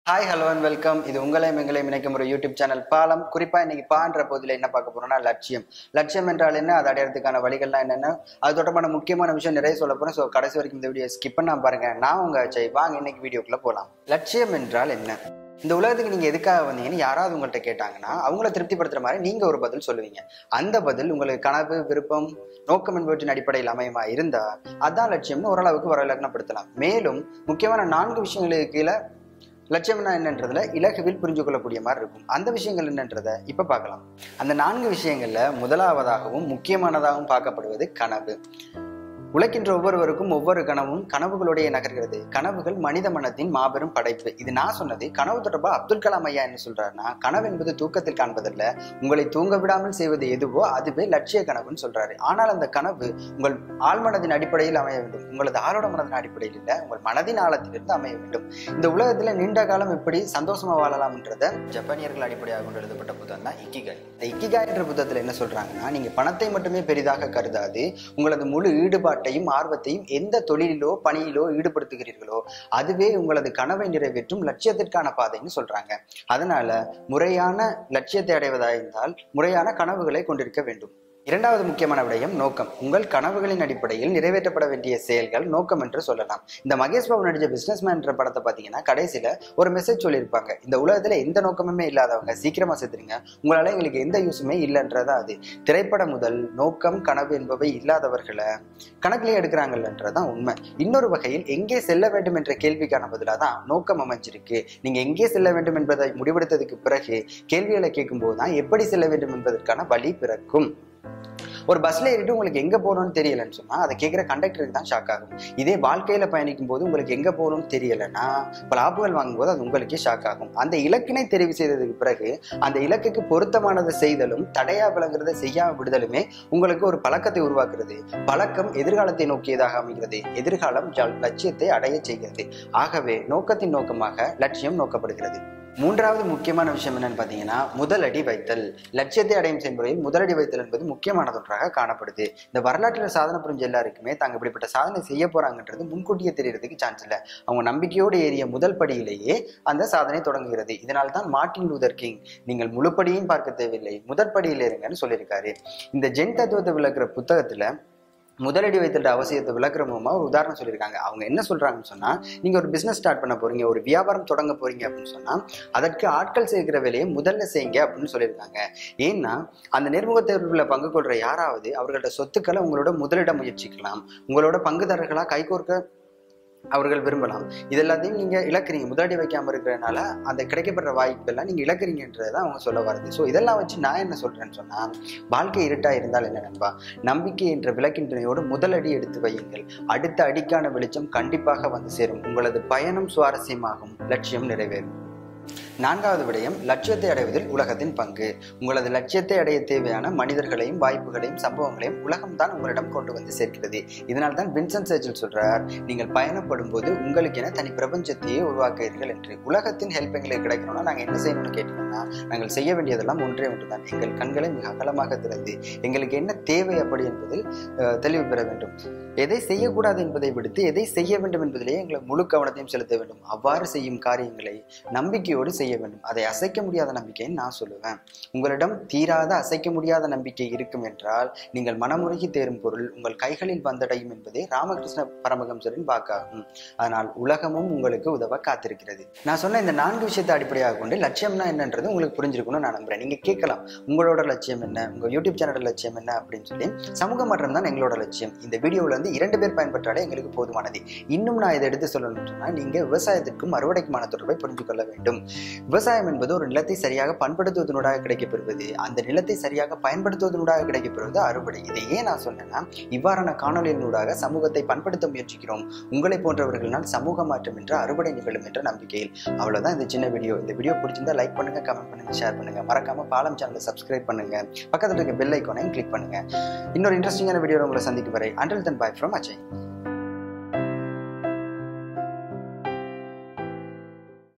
hi hello and welcome இது உங்களையும் எங்களையும் இணைக்கும் ஒரு யூடியூப் சேனல் பாலம் குறிப்பா இன்னைக்கு பான்ற பகுதியில் என்ன பார்க்க போறோம்னா லட்சியம் லட்சியம் என்றால் என்ன அது அடையறதுக்கான வழிகள்லாம் என்னென்ன அது தொடர்பான முக்கியமான விஷயம் நிறைய சொல்ல போறேன் ஸோ கடைசி வரைக்கும் இந்த வீடியோ ஸ்கிப் பண்ணாம பாருங்க நான் உங்க அஜய் வாங்க இன்னைக்கு வீடியோக்குள்ள போலாம் லட்சியம் என்றால் என்ன இந்த உலகத்துக்கு நீங்க எதுக்காக வந்தீங்கன்னு யாராவது உங்கள்கிட்ட கேட்டாங்கன்னா அவங்கள திருப்திப்படுத்துற மாதிரி நீங்க ஒரு பதில் சொல்லுவீங்க அந்த பதில் உங்களுக்கு கனவு விருப்பம் நோக்கம் என்பவற்றின் அடிப்படையில் அமையமா இருந்தா அதான் லட்சியம்னு ஓரளவுக்கு வரலக்கணப்படுத்தலாம் மேலும் முக்கியமான நான்கு விஷயங்களுக்கு கீழே லட்சியம்னா என்னன்றதுல இலகுவில் புரிஞ்சு கொள்ளக்கூடிய மாதிரி இருக்கும் அந்த விஷயங்கள் என்னன்றதை இப்ப பார்க்கலாம் அந்த நான்கு விஷயங்கள்ல முதலாவதாகவும் முக்கியமானதாகவும் பார்க்கப்படுவது கனவு உழைக்கின்ற ஒவ்வொருவருக்கும் ஒவ்வொரு கனவும் கனவுகளுடைய நகர்கிறது கனவுகள் மனித மனத்தின் மாபெரும் படைப்பு இது நான் சொன்னது கனவு தொடர்பா அப்துல் கலாம் ஐயா என்ன சொல்றாருன்னா கனவு என்பது தூக்கத்தில் காண்பதல்ல உங்களை தூங்க விடாமல் செய்வது எதுவோ அதுவே லட்சிய கனவுன்னு சொல்றாரு ஆனால் அந்த கனவு உங்கள் ஆழ்மனதின் அடிப்படையில் அமைய வேண்டும் உங்களது ஆளோட மனதின் அடிப்படையில் இல்ல உங்கள் மனதின் ஆழத்திலிருந்து அமைய வேண்டும் இந்த உலகத்துல நீண்ட காலம் எப்படி சந்தோஷமா வாழலாம்ன்றத ஜப்பானியர்கள் அடிப்படையாக கொண்டு எழுதப்பட்ட புத்தகம் தான் இக்கிகாய் இந்த இக்கிகாய் என்ற புத்தகத்துல என்ன சொல்றாங்கன்னா நீங்க பணத்தை மட்டுமே பெரிதாக கருதாது உங்களது முழு ஈடுபாட்டையும் ஆர்வத்தையும் எந்த தொழிலிலோ பணியிலோ ஈடுபடுத்துகிறீர்களோ அதுவே உங்களது கனவை நிறைவேற்றும் லட்சியத்திற்கான பாதைன்னு சொல்றாங்க அதனால முறையான லட்சியத்தை அடைவதாக இருந்தால் முறையான கனவுகளை கொண்டிருக்க வேண்டும் இரண்டாவது முக்கியமான விடயம் நோக்கம் உங்கள் கனவுகளின் அடிப்படையில் நிறைவேற்றப்பட வேண்டிய செயல்கள் நோக்கம் என்று சொல்லலாம் இந்த மகேஷ் பாபு நடிச்ச பிசினஸ் மேன்ற படத்தை பார்த்தீங்கன்னா கடைசியில ஒரு மெசேஜ் சொல்லியிருப்பாங்க இந்த உலகத்துல எந்த நோக்கமுமே இல்லாதவங்க சீக்கிரமா செத்துருங்க உங்களால எங்களுக்கு எந்த யூஸுமே இல்லைன்றதா அது திரைப்பட முதல் நோக்கம் கனவு என்பவை இல்லாதவர்களை கணக்கிலே எடுக்கிறாங்கன்றதான் உண்மை இன்னொரு வகையில் எங்கே செல்ல வேண்டும் என்ற கேள்விக்கான பதிலாக தான் நோக்கம் அமைஞ்சிருக்கு நீங்க எங்கே செல்ல வேண்டும் என்பதை முடிவெடுத்ததுக்கு பிறகு கேள்விகளை கேட்கும்போது தான் எப்படி செல்ல வேண்டும் என்பதற்கான வழி பிறக்கும் ஒரு பஸ்ல ஏறிட்டு உங்களுக்கு எங்க போகணும்னு தெரியலன்னு சொன்னா அதை கேட்கிற கண்டக்டருக்கு தான் ஷாக் ஆகும் இதே வாழ்க்கையில பயணிக்கும் போது உங்களுக்கு எங்க போகணும்னு தெரியலன்னா பல ஆப்புகள் வாங்கும்போது அது உங்களுக்கே ஷாக் ஆகும் அந்த இலக்கினை தெரிவு செய்ததுக்கு பிறகு அந்த இலக்குக்கு பொருத்தமானதை செய்தலும் தடையா விளங்குறதை செய்யாம விடுதலுமே உங்களுக்கு ஒரு பழக்கத்தை உருவாக்குறது பழக்கம் எதிர்காலத்தை நோக்கியதாக அமைகிறது எதிர்காலம் ஜ- லட்சியத்தை அடைய செய்கிறது ஆகவே நோக்கத்தின் நோக்கமாக லட்சியம் நோக்கப்படுகிறது மூன்றாவது முக்கியமான விஷயம் என்னன்னு பார்த்தீங்கன்னா முதலடி வைத்தல் லட்சியத்தை அடையும் செயல்முறையில் முதலடி வைத்தல் என்பது முக்கியமானது ஒன்றாக காணப்படுது இந்த வரலாற்றில் சாதனை புரிஞ்ச எல்லாருக்குமே தாங்க இப்படிப்பட்ட சாதனை செய்ய போறாங்கன்றது முன்கூட்டியே தெரியறதுக்கு சான்ஸ் இல்லை அவங்க நம்பிக்கையோடு ஏறிய முதல் படியிலேயே அந்த சாதனை தொடங்குகிறது இதனால் தான் மார்ட்டின் லூதர் கிங் நீங்கள் முழுப்படியும் பார்க்க தேவையில்லை முதற் படியில் இருங்கன்னு சொல்லியிருக்காரு இந்த ஜென் தத்துவத்தை விளக்குற புத்தகத்துல முதலடி வைத்தல் அவசியத்தை விளக்குற மூலமா ஒரு உதாரணம் சொல்லியிருக்காங்க அவங்க என்ன சொல்றாங்கன்னு சொன்னா நீங்க ஒரு பிசினஸ் ஸ்டார்ட் பண்ண போறீங்க ஒரு வியாபாரம் தொடங்க போறீங்க அப்படின்னு சொன்னா அதற்கு ஆட்கள் சேர்க்கிற வேலையை முதல்ல செய்யுங்க அப்படின்னு சொல்லியிருக்காங்க ஏன்னா அந்த நேர்முக தேர்வுல பங்கு கொள்ற யாராவது அவர்களோட சொத்துக்களை உங்களோட முதலிட முயற்சிக்கலாம் உங்களோட பங்குதாரர்களா கைகோர்க்க அவர்கள் விரும்பலாம் இது எல்லாத்தையும் நீங்க இழக்கிறீங்க முதலடி வைக்காம இருக்கிறதுனால அந்த கிடைக்கப்படுற வாய்ப்பெல்லாம் நீங்க இழக்கிறீங்கன்றதை அவங்க சொல்ல வருது ஸோ இதெல்லாம் வச்சு நான் என்ன சொல்றேன்னு சொன்னா வாழ்க்கை இருட்டா இருந்தால் என்ன நண்பா நம்பிக்கை என்ற விளக்கின்றனையோடு முதலடி எடுத்து வையுங்கள் அடுத்த அடிக்கான வெளிச்சம் கண்டிப்பாக வந்து சேரும் உங்களது பயணம் சுவாரஸ்யமாகும் லட்சியம் நிறைவேறும் நான்காவது விடயம் லட்சியத்தை அடைவதில் உலகத்தின் பங்கு உங்களது லட்சியத்தை அடைய தேவையான மனிதர்களையும் வாய்ப்புகளையும் சம்பவங்களையும் உலகம் தான் உங்களிடம் கொண்டு வந்து சேர்க்கிறது இதனால் தான் வின்சென்ட் சர்ச்சில் சொல்றார் நீங்கள் பயணப்படும் போது உங்களுக்கென தனி பிரபஞ்சத்தையே உருவாக்குகிறீர்கள் என்று உலகத்தின் ஹெல்ப் எங்களுக்கு கிடைக்கணும்னா நாங்கள் என்ன செய்யணும்னு கேட்டீங்கன்னா நாங்கள் செய்ய வேண்டியதெல்லாம் ஒன்றே ஒன்றுதான் எங்கள் கண்களை மிக அகலமாக திறந்து எங்களுக்கு என்ன தேவை அப்படி என்பதில் அஹ், தெளிவு பெற வேண்டும் எதை செய்யக்கூடாது என்பதை விடுத்து எதை செய்ய வேண்டும் என்பதிலேயே எங்களை முழு கவனத்தையும் செலுத்த வேண்டும் அவ்வாறு செய்யும் காரியங்களை நம்பிக்கையோடு செய்ய வேண்டும் அதை அசைக்க முடியாத நம்பிக்கைன்னு நான் சொல்லுவேன் உங்களிடம் தீராத அசைக்க முடியாத நம்பிக்கை இருக்கும் என்றால் நீங்கள் மனமுருகி தேரும் பொருள் உங்கள் கைகளில் வந்தடையும் என்பதே ராமகிருஷ்ண பரமஹம்சரின் வாக்காகும் அதனால் உலகமும் உங்களுக்கு உதவ காத்திருக்கிறது நான் சொன்ன இந்த நான்கு விஷயத்தை அடிப்படையாக கொண்டு லட்சியம்னா என்னன்றது உங்களுக்கு புரிஞ்சிருக்கும்னு நான் நம்புறேன் நீங்க கேட்கலாம் உங்களோட லட்சியம் என்ன உங்க யூடியூப் சேனலோட லட்சியம் என்ன அப்படின்னு சொல்லி சமூக மாற்றம் தான் எங்களோட லட்சியம் இந்த வீடியோல இருந்து இரண்டு பேர் பயன்பெற்றாலே எங்களுக்கு போதுமானது இன்னும் நான் இதை எடுத்து சொல்லணும்னு சொன்னா நீங்க விவசாயத்திற்கும் அறுவடைக்குமான தொடர்பை புரிந்து கொள்ள வேண்டும் விவசாயம் என்பது ஒரு நிலத்தை சரியாக பண்படுத்துவதனூடாக கிடைக்கப்பெறுவது அந்த நிலத்தை சரியாக பயன்படுத்துவதனூடாக கிடைக்கப்பெறுவது அறுவடை இதை ஏன் நான் சொன்னேன்னா இவ்வாறான காணொலியினூடாக சமூகத்தை பண்படுத்த முயற்சிக்கிறோம் உங்களை போன்றவர்களால் சமூக மாற்றம் என்ற அறுவடை நிகழும் என்ற நம்பிக்கையில் அவ்வளவுதான் இந்த சின்ன வீடியோ இந்த வீடியோ பிடிச்சிருந்தா லைக் பண்ணுங்க கமெண்ட் பண்ணுங்க ஷேர் பண்ணுங்க மறக்காம பாலம் சேனலை சப்ஸ்கிரைப் பண்ணுங்க பக்கத்துல இருக்க பெல் ஐக்கானையும் கிளிக் பண்ணுங்க இன்னொரு இன்ட்ரெஸ்டிங்கான வீடியோ உங்களை சந்திக்கும் வரை until then bye from Ajay